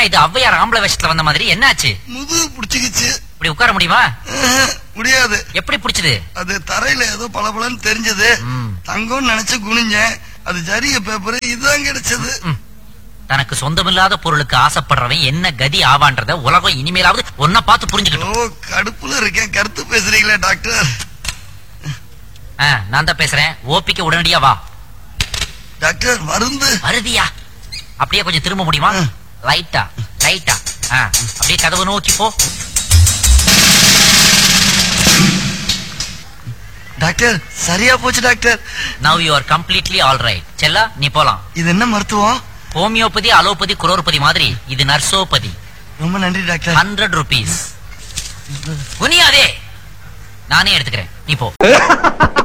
இது ஔவையார் ஆம்பளை வேஷத்துல வந்த மாதிரி என்னாச்சு முதுகு புடிச்சுக்கிச்சு இப்படி உட்கார முடியுமா அஹ், முடியாது எப்படி பிடிச்சது அது தரையில ஏதோ பளபளன்னு தெரிஞ்சது ம். தங்கம்னு நினைச்சு குனிஞ்சேன் அது ஜரிய பேப்பர் இதுதான் கிடைச்சது ம். தனக்கு சொந்தமில்லாத பொருளுக்கு ஆசைப்படுறவன் என்ன கதி ஆவான்றத உலகம் இனிமேலாவது ஒன்ன பார்த்து ஓ புரிஞ்சுக்கட்டும் கடுப்புல இருக்கேன் கருத்து பேசுறீங்களே டாக்டர் ஆ, நான் தான் பேசுறேன் ஓபிக்கு உடனடியா வா டாக்டர் மருந்து வருதியா அப்படியே கொஞ்சம் திரும்ப முடியுமா ம். லைட்டா லைட்டா ஆ, அப்படியே கதவு நோக்கி போ டாக்டர் சரியா போச்சு doctor now you are completely all right செல்லா நீ போலாம் இது என்ன மருத்துவம் ஹோமியோபதி அலோபதி குரோர்பதி மாதிரி இது நர்சோபதி ரொம்ப நன்றி டாக்டர் ஹண்ட்ரட் ருபீஸ் குனியாதே நானே எடுத்துக்கிறேன் நீ போ